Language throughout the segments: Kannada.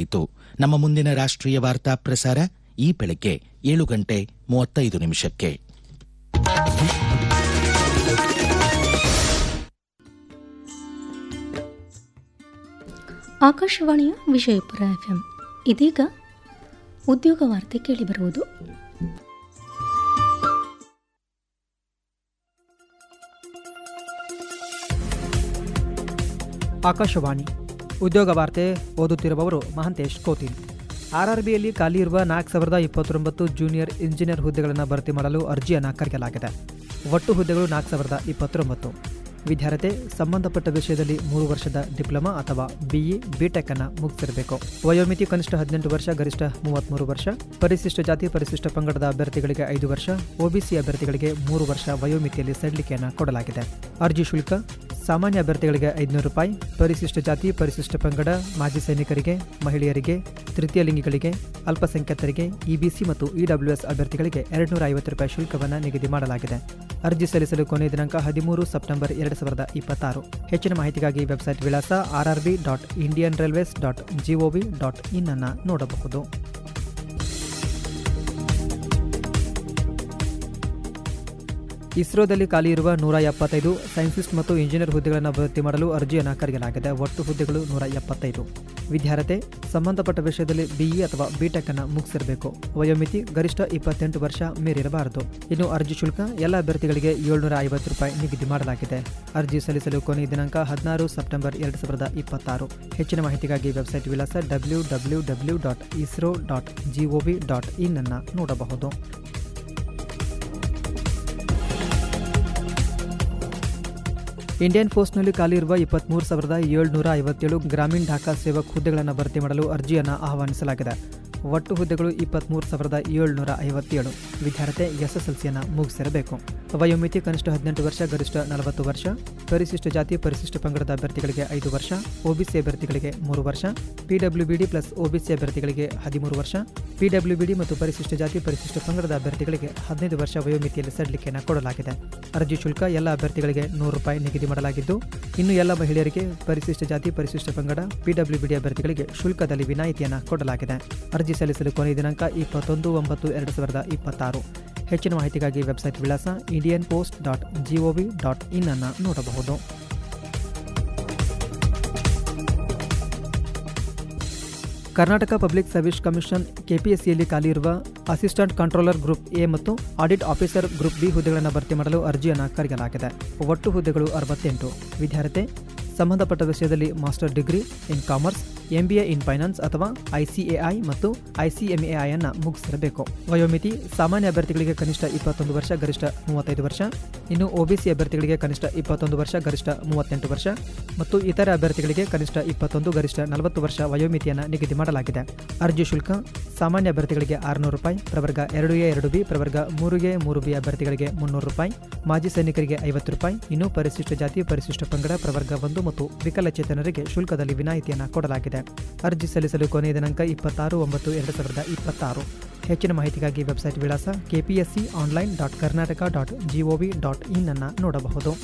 ಮುಗಿಯಿತು ನಮ್ಮ ಮುಂದಿನ ರಾಷ್ಟ್ರೀಯ ವಾರ್ತಾ ಪ್ರಸಾರ ಈ ಬೆಳಗ್ಗೆ ಏಳು ಗಂಟೆ ಮೂವತ್ತೈದು ನಿಮಿಷಕ್ಕೆ ಆಕಾಶವಾಣಿಯ ವಿಜಯಪುರ ಎಫ್ಎಂ ಇದೀಗ ಉದ್ಯೋಗ ವಾರ್ತೆ ಕೇಳಿಬರುವುದು ಆಕಾಶವಾಣಿ ಉದ್ಯೋಗ ವಾರ್ತೆ ಓದುತ್ತಿರುವವರು ಮಹಂತೇಶ್ ಕೋತಿನ್ ಆರ್ಆರ್ಬಿಯಲ್ಲಿ ಖಾಲಿ ಇರುವ ನಾಲ್ಕು ಸಾವಿರದ ಇಪ್ಪತ್ತೊಂಬತ್ತು ಜೂನಿಯರ್ ಇಂಜಿನಿಯರ್ ಹುದ್ದೆಗಳನ್ನು ಭರ್ತಿ ಮಾಡಲು ಅರ್ಜಿಯನ್ನು ಕರೆಯಲಾಗಿದೆ ಒಟ್ಟು ಹುದ್ದೆಗಳು ನಾಲ್ಕು ಸಾವಿರದ ಇಪ್ಪತ್ತೊಂಬತ್ತು ವಿದ್ಯಾರ್ಥಿ ಸಂಬಂಧಪಟ್ಟ ವಿಷಯದಲ್ಲಿ ಮೂರು ವರ್ಷದ ಡಿಪ್ಲೊಮಾ ಅಥವಾ ಬಿಇ ಬಿಟೆಕ್ ಅನ್ನು ಮುಗಿಸಿರಬೇಕು ವಯೋಮಿತಿ ಕನಿಷ್ಠ ಹದಿನೆಂಟು ವರ್ಷ ಗರಿಷ್ಠ ಮೂವತ್ತ್ಮೂರು ವರ್ಷ ಪರಿಶಿಷ್ಟ ಜಾತಿ ಪರಿಶಿಷ್ಟ ಪಂಗಡದ ಅಭ್ಯರ್ಥಿಗಳಿಗೆ ಐದು ವರ್ಷ ಒಬಿಸಿ ಅಭ್ಯರ್ಥಿಗಳಿಗೆ ಮೂರು ವರ್ಷ ವಯೋಮಿತಿಯಲ್ಲಿ ಸಡಿಲಿಕೆಯನ್ನು ಕೊಡಲಾಗಿದೆ ಅರ್ಜಿ ಶುಲ್ಕ ಸಾಮಾನ್ಯ ಅಭ್ಯರ್ಥಿಗಳಿಗೆ ಐದುನೂರು ರೂಪಾಯಿ ಪರಿಶಿಷ್ಟ ಜಾತಿ ಪರಿಶಿಷ್ಟ ಪಂಗಡ ಮಾಜಿ ಸೈನಿಕರಿಗೆ ಮಹಿಳೆಯರಿಗೆ ತೃತೀಯ ಲಿಂಗಿಗಳಿಗೆ ಅಲ್ಪಸಂಖ್ಯಾತರಿಗೆ ಇಬಿಸಿ ಮತ್ತು ಇಡಬ್ಲ್ಯೂಎಸ್ ಅಭ್ಯರ್ಥಿಗಳಿಗೆ ಎರಡುನೂರ ಐವತ್ತು ರೂಪಾಯಿ ಶುಲ್ಕವನ್ನು ನಿಗದಿ ಮಾಡಲಾಗಿದೆ ಅರ್ಜಿ ಸಲ್ಲಿಸಲು ಕೊನೆಯ ದಿನಾಂಕ ಹದಿಮೂರು ಸೆಪ್ಟೆಂಬರ್ ಎರಡು ಸಾವಿರದ ಇಪ್ಪತ್ತಾರು ಹೆಚ್ಚಿನ ಮಾಹಿತಿಗಾಗಿ ವೆಬ್ಸೈಟ್ ವಿಳಾಸ RRB dot Indian railways dot gov dot in ಅನ್ನು ನೋಡಬಹುದು ಇಸ್ರೋದಲ್ಲಿ ಖಾಲಿ ಇರುವ ನೂರ ಎಪ್ಪತ್ತೈದು ಸೈನ್ಸಿಸ್ಟ್ ಮತ್ತು ಇಂಜಿನಿಯರ್ ಹುದ್ದೆಗಳನ್ನು ಭರ್ತಿ ಮಾಡಲು ಅರ್ಜಿಯನ್ನು ಕರೆಯಲಾಗಿದೆ ಒಟ್ಟು ಹುದ್ದೆಗಳು ನೂರ ಎಪ್ಪತ್ತೈದು ವಿದ್ಯಾರ್ಥಿ ಸಂಬಂಧಪಟ್ಟ ವಿಷಯದಲ್ಲಿ ಬಿಇ ಅಥವಾ ಬಿಟೆಕ್ ಅನ್ನು ಮುಗಿಸಿರಬೇಕು ವಯೋಮಿತಿ ಗರಿಷ್ಠ ಇಪ್ಪತ್ತೆಂಟು ವರ್ಷ ಮೀರಿರಬಾರದು ಇನ್ನು ಅರ್ಜಿ ಶುಲ್ಕ ಎಲ್ಲ ಅಭ್ಯರ್ಥಿಗಳಿಗೆ ಏಳ್ನೂರ ಐವತ್ತು ರೂಪಾಯಿ ನಿಗದಿ ಮಾಡಲಾಗಿದೆ ಅರ್ಜಿ ಸಲ್ಲಿಸಲು ಕೊನೆಯ ದಿನಾಂಕ ಹದಿನಾರು ಸೆಪ್ಟೆಂಬರ್ ಎರಡು ಸಾವಿರದ ಇಪ್ಪತ್ತಾರು ಹೆಚ್ಚಿನ ಮಾಹಿತಿಗಾಗಿ ವೆಬ್ಸೈಟ್ ವಿಳಾಸ W W W dot ISRO dot gov dot in ಅನ್ನು ನೋಡಬಹುದು ಇಂಡಿಯನ್ ಪೋಸ್ಟ್ನಲ್ಲಿ ಖಾಲಿ ಇರುವ ಇಪ್ಪತ್ತ್ಮೂರು ಸಾವಿರದ ಏಳ್ನೂರ ಐವತ್ತೇಳು ಗ್ರಾಮೀಣ ಢಾಕಾ ಸೇವಕ್ ಹುದ್ದೆಗಳನ್ನು ಭರ್ತಿ ಮಾಡಲು ಅರ್ಜಿಯನ್ನು ಆಹ್ವಾನಿಸಲಾಗಿದೆ ಒಟ್ಟು ಹುದ್ದೆಗಳು ಇಪ್ಪತ್ತ್ಮೂರು ಸಾವಿರದ ಏಳ್ನೂರ ಐವತ್ತೇಳು ವಿದ್ಯಾರ್ಥಿ ಎಸ್ಎಸ್ಎಲ್ಸಿಯನ್ನು ಮುಗಿಸಿರಬೇಕು ವಯೋಮಿತಿ ಕನಿಷ್ಠ ಹದಿನೆಂಟು ವರ್ಷ ಗರಿಷ್ಠ ನಲವತ್ತು ವರ್ಷ ಪರಿಶಿಷ್ಟ ಜಾತಿ ಪರಿಶಿಷ್ಟ ಪಂಗಡದ ಅಭ್ಯರ್ಥಿಗಳಿಗೆ ಐದು ವರ್ಷ ಒಬಿಸಿ ಅಭ್ಯರ್ಥಿಗಳಿಗೆ ಮೂರು ವರ್ಷ ಪಿಡಬ್ಲ್ಯೂಬಿಡಿ ಪ್ಲಸ್ ಒಬಿಸಿ ಅಭ್ಯರ್ಥಿಗಳಿಗೆ ಹದಿಮೂರು ವರ್ಷ ಪಿಡಬ್ಲ್ಯೂಬಿಡಿ ಮತ್ತು ಪರಿಶಿಷ್ಟ ಜಾತಿ ಪರಿಶಿಷ್ಟ ಪಂಗಡದ ಅಭ್ಯರ್ಥಿಗಳಿಗೆ ಹದಿನೈದು ವರ್ಷ ವಯೋಮಿತಿಯಲ್ಲಿ ಸಡಿಲಿಕೆಯನ್ನು ಕೊಡಲಾಗಿದೆ ಅರ್ಜಿ ಶುಲ್ಕ ಎಲ್ಲ ಅಭ್ಯರ್ಥಿಗಳಿಗೆ ನೂರು ರೂಪಾಯಿ ನಿಗದಿ ಮಾಡಲಾಗಿದ್ದು ಇನ್ನು ಎಲ್ಲ ಮಹಿಳೆಯರಿಗೆ ಪರಿಶಿಷ್ಟ ಜಾತಿ ಪರಿಶಿಷ್ಟ ಪಂಗಡ ಪಿಡಬ್ಲ್ಯೂಬಿಡಿ ಅಭ್ಯರ್ಥಿಗಳಿಗೆ ಶುಲ್ಕದಲ್ಲಿ ವಿನಾಯಿತಿಯನ್ನು ಕೊಡಲಾಗಿದೆ ಅರ್ಜಿ ಸಲ್ಲಿಸಲು ಕೊನೆಯ ದಿನಾಂಕ ಇಪ್ಪತ್ತೊಂದು ಒಂಬತ್ತು ಎರಡು ಸಾವಿರದ ಇಪ್ಪತ್ತಾರು ಹೆಚ್ಚಿನ ಮಾಹಿತಿಗಾಗಿ ವೆಬ್ಸೈಟ್ ವಿಳಾಸ Indian post dot gov dot in ಅನ್ನು ನೋಡಬಹುದು ಕರ್ನಾಟಕ ಪಬ್ಲಿಕ್ ಸರ್ವಿಸ್ ಕಮಿಷನ್ ಕೆಪಿಎಸ್ಸಿಯಲ್ಲಿ ಖಾಲಿ ಇರುವ ಅಸಿಸ್ಟೆಂಟ್ ಕಂಟ್ರೋಲರ್ ಗ್ರೂಪ್ ಎ ಮತ್ತು ಆಡಿಟ್ ಆಫೀಸರ್ ಗ್ರೂಪ್ ಬಿ ಹುದ್ದೆಗಳನ್ನು ಭರ್ತಿ ಮಾಡಲು ಅರ್ಜಿಯನ್ನು ಕರೆಯಲಾಗಿದೆ ಒಟ್ಟು ಹುದ್ದೆಗಳು ಅರವತ್ತೆಂಟು ವಿದ್ಯಾರ್ಥಿ ಸಂಬಂಧಪಟ್ಟ ವಿಷಯದಲ್ಲಿ master degree in commerce MBA in finance ಅಥವಾ ಐಸಿಎಐ ಮತ್ತು ಐಸಿಎಂಎಐ ಅನ್ನು ಮುಗಿಸಿರಬೇಕು ವಯೋಮಿತಿ ಸಾಮಾನ್ಯ ಅಭ್ಯರ್ಥಿಗಳಿಗೆ ಕನಿಷ್ಠ ಇಪ್ಪತ್ತೊಂದು ವರ್ಷ ಗರಿಷ್ಠ ಮೂವತ್ತೈದು ವರ್ಷ ಇನ್ನು ಒಬಿಸಿ ಅಭ್ಯರ್ಥಿಗಳಿಗೆ ಕನಿಷ್ಠ ಇಪ್ಪತ್ತೊಂದು ವರ್ಷ ಗರಿಷ್ಠ ಮೂವತ್ತೆಂಟು ವರ್ಷ ಮತ್ತು ಇತರ ಅಭ್ಯರ್ಥಿಗಳಿಗೆ ಕನಿಷ್ಠ ಇಪ್ಪತ್ತೊಂದು ಗರಿಷ್ಠ ನಲವತ್ತು ವರ್ಷ ವಯೋಮಿತಿಯನ್ನು ನಿಗದಿ ಮಾಡಲಾಗಿದೆ ಅರ್ಜಿ ಶುಲ್ಕ ಸಾಮಾನ್ಯ ಅಭ್ಯರ್ಥಿಗಳಿಗೆ ಆರುನೂರು ರೂಪಾಯಿ ಪ್ರವರ್ಗ ಎರಡು ಎ ಎರಡು ಬಿ ಪ್ರವರ್ಗ ಮೂರು ಎ ಮೂರು ಬಿ ಅಭ್ಯರ್ಥಿಗಳಿಗೆ ಮುನ್ನೂರು ರೂಪಾಯಿ ಮಾಜಿ ಸೈನಿಕರಿಗೆ ಐವತ್ತು ರೂಪಾಯಿ ಇನ್ನು ಪರಿಶಿಷ್ಟ ಜಾತಿ ಪರಿಶಿಷ್ಟ ಪಂಗಡ ಪ್ರವರ್ಗ ಒಂದು ಮತ್ತು ವಿಕಲಚೇತನರಿಗೆ ಶುಲ್ಕದಲ್ಲಿ ವಿನಾಯಿತಿಯನ್ನು ಕೊಡಲಾಗಿದೆ ಅರ್ಜಿ ಸಲ್ಲಿಸಲು ಕೊನೆಯ ದಿನಾಂಕ ಇಪ್ಪತ್ತಾರು ಒಂಬತ್ತು ಎರಡು ಸಾವಿರದ ಇಪ್ಪತ್ತಾರು ಹೆಚ್ಚಿನ ಮಾಹಿತಿಗಾಗಿ ವೆಬ್ಸೈಟ್ ವಿಳಾಸ KPSC online dot Karnataka dot gov dot in ಅನ್ನು ನೋಡಬಹುದು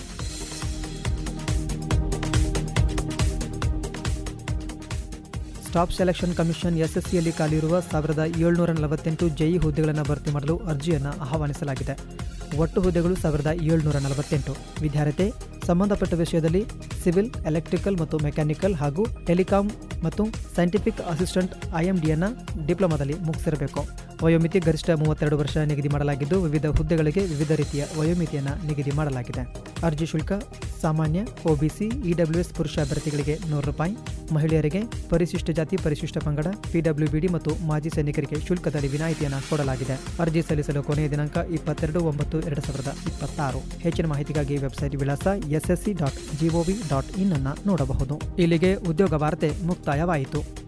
ಸ್ಟಾಫ್ ಸೆಲೆಕ್ಷನ್ ಕಮಿಷನ್ ಎಸ್ಎಸ್ಸಿಯಲ್ಲಿ ಖಾಲಿಯಿರುವ ಸಾವಿರದ ಏಳ್ನೂರ ನಲವತ್ತೆಂಟು ಜೆಇ ಹುದ್ದೆಗಳನ್ನು ಭರ್ತಿ ಮಾಡಲು ಅರ್ಜಿಯನ್ನು ಆಹ್ವಾನಿಸಲಾಗಿದೆ ಒಟ್ಟು ಹುದ್ದೆಗಳು ಸಾವಿರದ ಏಳ್ನೂರ ನಲವತ್ತೆಂಟು ವಿದ್ಯಾರ್ಥಿ ಸಂಬಂಧಪಟ್ಟ ವಿಷಯದಲ್ಲಿ ಸಿವಿಲ್ ಎಲೆಕ್ಟ್ರಿಕಲ್ ಮತ್ತು ಮೆಕ್ಯಾನಿಕಲ್ ಹಾಗೂ ಟೆಲಿಕಾಂ ಮತ್ತು ಸೈಂಟಿಫಿಕ್ ಅಸಿಸ್ಟೆಂಟ್ ಐಎಂಡಿಯನ್ನು ಡಿಪ್ಲೊಮಾದಲ್ಲಿ ಮುಗಿಸಿರಬೇಕು ವಯೋಮಿತಿ ಗರಿಷ್ಠ ಮೂವತ್ತೆರಡು ವರ್ಷ ನಿಗದಿ ಮಾಡಲಾಗಿದ್ದು ವಿವಿಧ ಹುದ್ದೆಗಳಿಗೆ ವಿವಿಧ ರೀತಿಯ ವಯೋಮಿತಿಯನ್ನು ನಿಗದಿ ಮಾಡಲಾಗಿದೆ ಅರ್ಜಿ ಶುಲ್ಕ ಸಾಮಾನ್ಯ ಒಬಿಸಿ ಇಡಬ್ಲ್ಯೂಎಸ್ ಪುರುಷ ಅಭ್ಯರ್ಥಿಗಳಿಗೆ ನೂರು ರೂಪಾಯಿ ಮಹಿಳೆಯರಿಗೆ ಪರಿಶಿಷ್ಟ ಜಾತಿ ಪರಿಶಿಷ್ಟ ಪಂಗಡ ಪಿಡಬ್ಲ್ಯೂಬಿಡಿ ಮತ್ತು ಮಾಜಿ ಸೈನಿಕರಿಗೆ ಶುಲ್ಕದಲ್ಲಿ ವಿನಾಯಿತಿಯನ್ನು ಕೊಡಲಾಗಿದೆ ಅರ್ಜಿ ಸಲ್ಲಿಸಲು ಕೊನೆಯ ದಿನಾಂಕ ಇಪ್ಪತ್ತೆರಡು ಒಂಬತ್ತು ಎರಡು ಸಾವಿರದ ಇಪ್ಪತ್ತಾರು ಹೆಚ್ಚಿನ ಮಾಹಿತಿಗಾಗಿ ವೆಬ್ಸೈಟ್ ವಿಳಾಸ SSC dot gov dot in ಅನ್ನು ನೋಡಬಹುದು ಇಲ್ಲಿಗೆ ಉದ್ಯೋಗ ವಾರ್ತೆ ಮುಕ್ತಾಯವಾಯಿತು